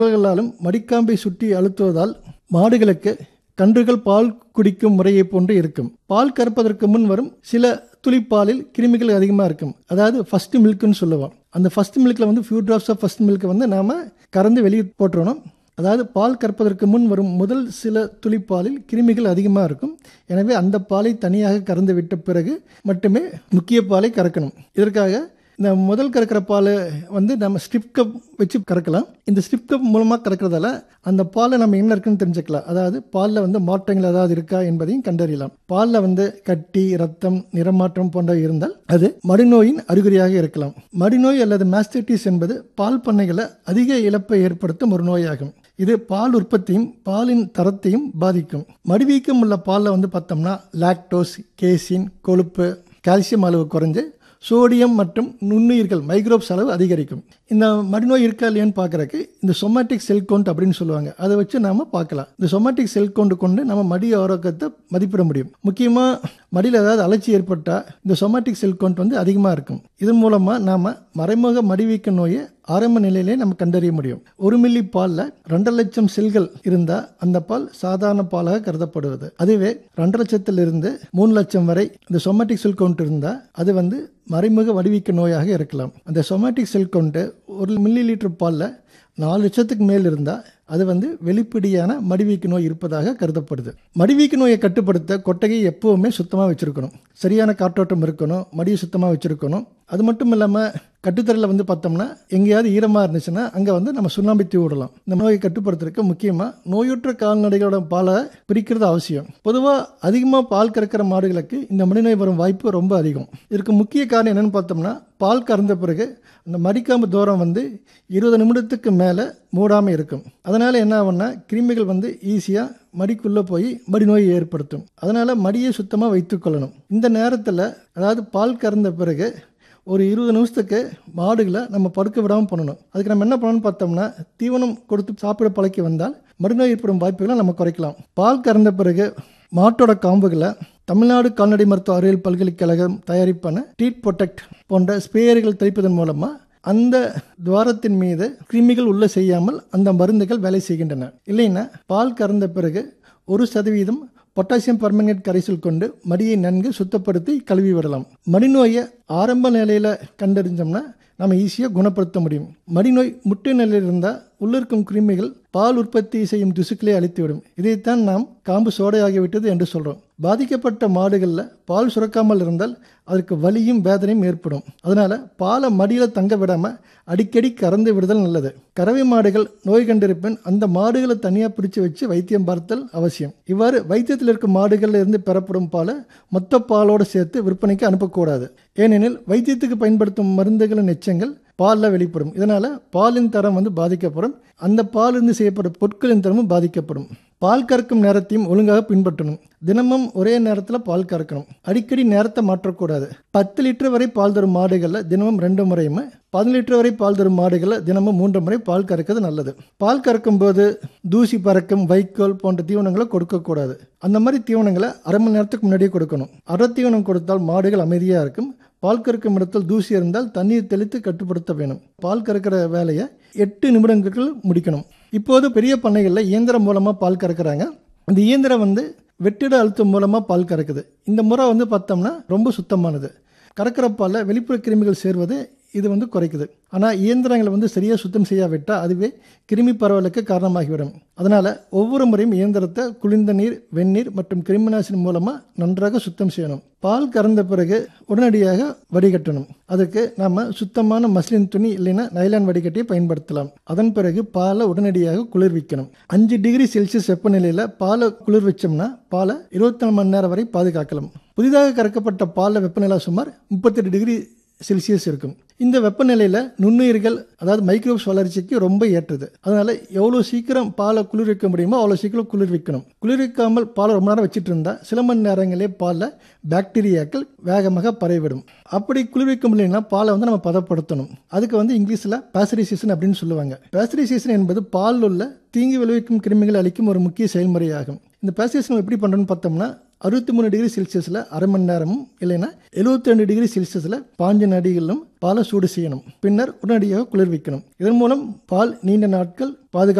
குரல்களாலும் மடிக்காம்பை சுற்றி அழுத்துவதால் மாடுகளுக்கு கன்றுகள் பால் குடிக்கும் முறையை போன்று இருக்கும் பால் கறப்பதற்கு முன் வரும் சில துளிப்பாலில் கிருமிகள் அதிகமாக இருக்கும் அதாவது ஃபர்ஸ்ட் மில்க்னு சொல்லுவோம் அந்த ஃபர்ஸ்ட் மில்கில் வந்து ஃபியூ ட்ராப்ஸ் ஆஃப் ஃபர்ஸ்ட் மில்க்கை வந்து நாம் கறந்து வெளியே போட்டுறணும் அதாவது பால் கறப்பதற்கு முன் வரும் முதல் சில துளிப்பாலில் கிருமிகள் அதிகமாக இருக்கும் எனவே அந்த பாலை தனியாக கறந்து விட்ட பிறகு மட்டுமே முக்கிய பாலை கறக்கணும் இதற்காக இந்த முதல் கறக்கிற பாலை வந்து நம்ம ஸ்ட்ரிப் கப் வச்சு கறக்கலாம் இந்த ஸ்ட்ரிப் கப் மூலமாக கறக்கிறதால அந்த பாலை நம்ம என்ன இருக்குன்னு தெரிஞ்சுக்கலாம் அதாவது பாலில் வந்து மாற்றங்கள் ஏதாவது இருக்கா என்பதையும் கண்டறியலாம் பாலில் வந்து கட்டி ரத்தம் நிறமாற்றம் போன்றவை இருந்தால் அது மடிநோயின் அறிகுறியாக இருக்கலாம் மடிநோய் அல்லது மாஸ்டைட்டிஸ் என்பது பால் பண்ணைகளை அதிக இழப்பை ஏற்படுத்தும் ஒரு நோயாகும் இது பால் உற்பத்தியும் பாலின் தரத்தையும் பாதிக்கும் மடிவீக்கம் உள்ள பாலில் வந்து பார்த்தோம்னா லாக்டோஸ் கேசின் கொழுப்பு கால்சியம் அளவு குறைஞ்சு சோடியம் மற்றும் நுண்ணுயிர்கள் மைக்ரோப்ஸ் அளவு அதிகரிக்கும் இந்த மடிநோய் இருக்கா இல்லையான்னு பார்க்குறக்கு இந்த சொமாட்டிக் செல் கவுண்ட் அப்படின்னு சொல்லுவாங்க அதை வச்சு நாம பார்க்கலாம் இந்த சொமாட்டிக் செல் கவுண்ட் கொண்டு நம்ம மடி ஆரோக்கியத்தை மதிப்பிட முடியும் முக்கியமாக மடியில் ஏதாவது அலர்ச்சி ஏற்பட்டால் இந்த சொமாட்டிக் செல் கவுண்ட் வந்து அதிகமாக இருக்கும் இதன் மூலமாக நாம் மறைமுக மடிவீக்க நோயை ஆரம்ப நிலையிலே நம்ம கண்டறிய முடியும் ஒரு மில்லி பாலில் ரெண்டரை லட்சம் செல்கள் இருந்தால் அந்த பால் சாதாரண பாலாக கருதப்படுவது அதுவே ரெண்டரை லட்சத்திலிருந்து மூணு லட்சம் வரை இந்த சொமாட்டிக் செல் கவுண்ட் இருந்தால் அது வந்து மறைமுக வடிவீக்க நோயாக இருக்கலாம் அந்த சொமாட்டிக் செல் கவுண்ட்டு ஒரு மில்லி லிட்டர் பாலில் நாலு லட்சத்துக்கு மேல் இருந்தால் அது வந்து வெளிப்படையான மடிவீக்க நோய் இருப்பதாக கருதப்படுது மடிவீக்க நோயை கட்டுப்படுத்த கொட்டகையை எப்போவுமே சுத்தமாக வச்சுருக்கணும் சரியான காற்றோட்டம் இருக்கணும் மடியை சுத்தமாக வச்சுருக்கணும் அது மட்டும் இல்லாமல் கட்டுத்தரையில் வந்து பார்த்தோம்னா எங்கேயாவது ஈரமாக இருந்துச்சுன்னா அங்கே வந்து நம்ம சுண்ணாம்பி தூவி விடலாம் இந்த நோயை கட்டுப்படுத்துறதுக்கு முக்கியமாக நோயுற்ற கால்நடைகளோட பாலை பிரிக்கிறது அவசியம் பொதுவாக அதிகமாக பால் கறக்கிற மாடுகளுக்கு இந்த மடிநோய் வரும் வாய்ப்பு ரொம்ப அதிகம் இதுக்கு முக்கிய காரணம் என்னென்னு பார்த்தோம்னா பால் கறந்த பிறகு அந்த மடிக்காம்பு தூரம் வந்து இருபது நிமிடத்துக்கு மேலே மூடாமல் இருக்கும் அதனால் என்ன ஆகும்னா கிருமிகள் வந்து ஈஸியாக மடிக்குள்ளே போய் மடி நோயை ஏற்படுத்தும் அதனால் மடியை சுத்தமாக வைத்துக்கொள்ளணும் இந்த நேரத்தில் அதாவது பால் கறந்த பிறகு ஒரு இருபது நிமிஷத்துக்கு மாடுகளை நம்ம படுக்க விடாமல் பண்ணணும் அதுக்கு நம்ம என்ன பண்ணணும்னு பார்த்தோம்னா தீவனம் கொடுத்து சாப்பிட பழக்கி வந்தால் மறுநோய் ஏற்படும் வாய்ப்புகளை நம்ம குறைக்கலாம் பால் கறந்த பிறகு மாட்டோட காம்புகளை தமிழ்நாடு கால்நடை மருத்துவ அறிவியல் பல்கலைக்கழகம் தயாரிப்பான டீட் ப்ரொடெக்ட் போன்ற ஸ்ப்ரேயர்கள் தெளிப்பதன் மூலமாக அந்த துவாரத்தின் மீது கிருமிகள் உள்ள செய்யாமல் அந்த மருந்துகள் வேலை செய்கின்றன இல்லைன்னா பால் கறந்த பிறகு ஒரு சதவீதம் பொட்டாசியம் பர்மங்கனேட் கரைசல் கொண்டு மடியை நன்கு சுத்தப்படுத்தி கழுவி விடலாம் மடிநோயை ஆரம்ப நிலையில் கண்டறிஞ்சோம்னா நம்ம ஈஸியாக குணப்படுத்த முடியும் மடிநோய் முட்டை நிலையில் இருந்தால் உள்ளிருக்கும் கிருமிகள் பால் உற்பத்தி செய்யும் திசுக்களை அழித்துவிடும் இதைத்தான் நாம் காம்பு சோடையாகிவிட்டது என்று சொல்கிறோம் பாதிக்கப்பட்ட மாடுகளில் பால் சுரக்காமல் இருந்தால் அதற்கு வலியும் வேதனையும் ஏற்படும் அதனால் பாலை மடியில் தங்க விடாமல் அடிக்கடி கறந்து விடுதல் நல்லது கறவை மாடுகள் நோய் கண்டிருப்பின் அந்த மாடுகளை தனியாக பிரித்து வச்சு வைத்தியம் பார்த்தல் அவசியம் இவ்வாறு வைத்தியத்தில் இருக்கும் மாடுகளில் இருந்து பெறப்படும் பாலை மொத்த பாலோடு சேர்த்து விற்பனைக்கு அனுப்பக்கூடாது ஏனெனில் வைத்தியத்துக்கு பயன்படுத்தும் மருந்துகளின் எச்சங்கள் பாலில் வெளிப்படும் இதனால் பாலின் தரம் வந்து பாதிக்கப்படும் அந்த பாலிருந்து செய்யப்படும் பொருட்களின் தரமும் பாதிக்கப்படும் பால் கறக்கும் நேரத்தையும் ஒழுங்காக பின்பற்றணும் தினமும் ஒரே நேரத்தில் பால் கறக்கணும் அடிக்கடி நேரத்தை மாற்றக்கூடாது பத்து லிட்டர் வரை பால் தரும் மாடுகளில் தினமும் ரெண்டு முறையும் பதினஞ்சு லிட்டர் வரை பால் தரும் மாடுகளில் தினமும் மூன்று முறை பால் கறக்கிறது நல்லது பால் கறக்கும் போது தூசி பறக்கும் வைக்கோல் போன்ற தீவனங்களை கொடுக்கக்கூடாது அந்த மாதிரி தீவனங்களை அரை மணி நேரத்துக்கு முன்னாடியே கொடுக்கணும் அரை தீவனம் கொடுத்தால் மாடுகள் அமைதியாக இருக்கும் பால் கறக்கும் இடத்தில் தூசி இருந்தால் தண்ணீர் தெளித்து கட்டுப்படுத்த வேணும் பால் கறக்கிற வேலையை எட்டு நிமிடங்கள் முடிக்கணும் இப்போது பெரிய பண்ணைகளில் இயந்திரம் மூலமாக பால் கறக்குறாங்க இந்த இயந்திரம் வந்து வெற்றிட அழுத்தம் மூலமாக பால் கறக்குது இந்த முறை வந்து பார்த்தோம்னா ரொம்ப சுத்தமானது கறக்கிற பாலில் வெளிப்புற கிருமிகள் சேர்வது இது வந்து குறைக்குது ஆனால் இயந்திரங்களை வந்து சரியாக சுத்தம் செய்யாவிட்டால் அதுவே கிருமி பரவலுக்கு காரணமாகிவிடும் அதனால் ஒவ்வொரு முறையும் இயந்திரத்தை குளிர்ந்த நீர் வெந்நீர் மற்றும் கிருமிநாசினி மூலமாக நன்றாக சுத்தம் செய்யணும் பால் கறந்த பிறகு உடனடியாக வடிகட்டணும் அதுக்கு நாம் சுத்தமான மஸ்லின் துணி இல்லைன்னா நைலான் வடிகட்டியை பயன்படுத்தலாம் அதன் பிறகு பாலை உடனடியாக குளிர்விக்கணும் அஞ்சு டிகிரி செல்சியஸ் வெப்பநிலையில் பாலை குளிர் வச்சோம்னா பாலை இருபத்தி நாலு மணி நேரம் வரை பாதுகாக்கலாம் புதிதாக கறக்கப்பட்ட பாலில் வெப்பநிலை சுமார் முப்பத்தெட்டு டிகிரி செல்சியஸ் இருக்கும் இந்த வெப்பநிலையில் நுண்ணுயிர்கள் அதாவது மைக்ரோப்ஸ் வளர்ச்சிக்கு ரொம்ப ஏற்றது அதனால் எவ்வளோ சீக்கிரம் பாலை குளிர்விக்க முடியுமோ அவ்வளோ சீக்கிரம் குளிர்விக்கணும் குளிர்விக்காமல் பாலை ரொம்ப நேரம் வச்சுட்டு இருந்தால் சில மணி நேரங்களே பாலில் பாக்டீரியாக்கள் வேகமாக பரவிவிடும் அப்படி குளிர்விக்க முடியலன்னா பாலை வந்து நம்ம பதப்படுத்தணும் அதுக்கு வந்து இங்கிலீஷில் பேசரைசேஷன் அப்படின்னு சொல்லுவாங்க பேசரைசேஷன் என்பது பால் உள்ள தீங்கு விளைவிக்கும் கிருமிகள் அளிக்கும் ஒரு முக்கிய செயல்முறையாகும் இந்த பேசரைசேஷன் எப்படி பண்ணுறோன்னு பார்த்தோம்னா அறுபத்தி மூணு டிகிரி செல்சியஸில் அரை மணி நேரமும் இல்லைன்னா எழுபத்தி ரெண்டு டிகிரி செல்சியஸில் பாஞ்சு நடிகளிலும் பாலை சூடு செய்யணும் பின்னர் உடனடியாக குளிர்விக்கணும் இதன் மூலம் பால் நீண்ட நாட்கள் பாதுகா